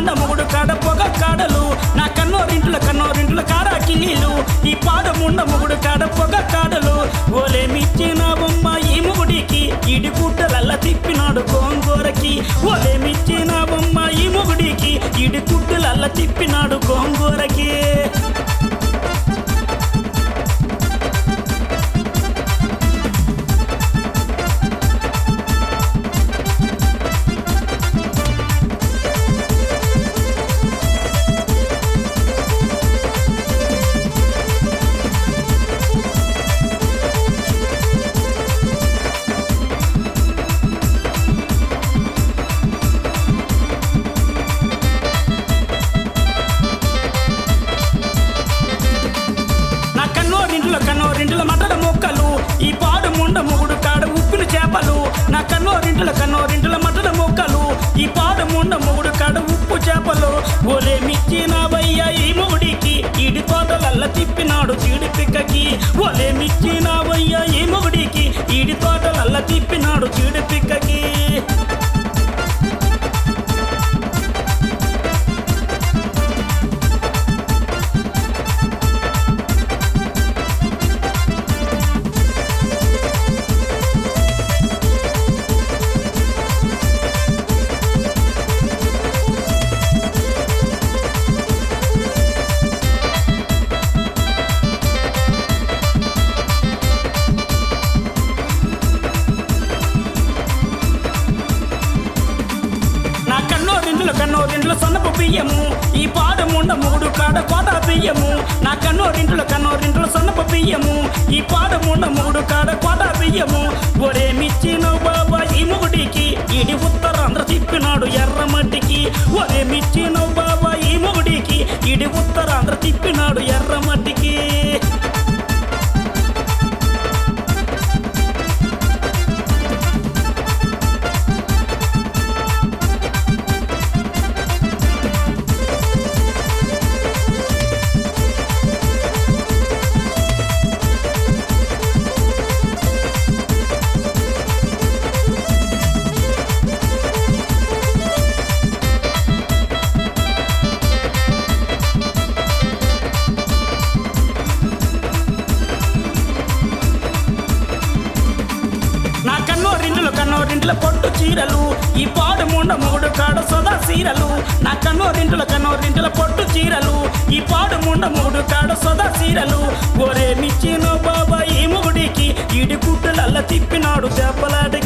ముండ మొగుడు కాడ పొగ కాడలు నా కన్నోరింట్ల కన్నోరింట్ల కాడ కిలీలు ఈ పాద ముండ మొగుడు కాడ పొగ కాడలు ఓలేమిచ్చిన బొమ్మ ఈ మొగుడికి ఇడి గుడ్డలల్ల తిప్పినాడు గోంగూరకి ఓలేమిచ్చిన బొమ్మ ఈ మొగుడికి ఇడి గుడ్డలల్ల తిప్పినాడు గోంగూరకి నా కన్నోరింట్లో కన్నోరింట్లో మటల మొక్కలు ఈ పాడు ముండ మొగుడు కాడ ఉప్పిన చేపలు నా కన్నోరింట్లో కన్నోరింట్లో మటల మొక్కలు ఈ పాడు ముండ మొగుడు కాడ ఉప్పు చేపలు ఓలే మిచ్చిన వయ్య ఈ మొగుడికి ఇడి తోటలల్ల తిప్పినాడు చీడి పిక్కకి ఓలే మిచ్చిన వయ్య ఈ మొగుడికి ఇడి తోటలల్ల తిప్పినాడు చీడి పిక్కకి నా కన్నో రెండుల కన్నో రెండుల సన్నపు బియ్యము ఈ పాడు ముండ మూడు కాడ కోట బియ్యము నా కన్నో రెండుల కన్నో రెండుల సన్నపు బియ్యము ఈ పాడు ముండ మూడు కాడ కోట బియ్యము ఒరే మిచ్చిన బాబా ఈ మొగుడికి ఇడి ఉత్తరాంధ్ర తిప్పినాడు ఎర్ర మట్టికి ఒరే మిచ్చిన బాబా ఈ మొగుడికి ఇడి ఉత్తరాంధ్ర తిప్పినాడు ఎర్ర మట్టికి నా కన్నో రెండుల కన్నో రెండుల పొట్టు చీరలు ఈ పాడు ముండ మూడు కాడ సదా చీరలు నా కన్నో రెండుల కన్నో రెండుల పొట్టు చీరలు ఈ పాడు ముండ మూడు కాడ సదా చీరలు ఒరే మిచ్చిన బాబా ఈ మొగుడికి ఇడి గుడ్డలల్ల తిప్పినాడు చేపలాడే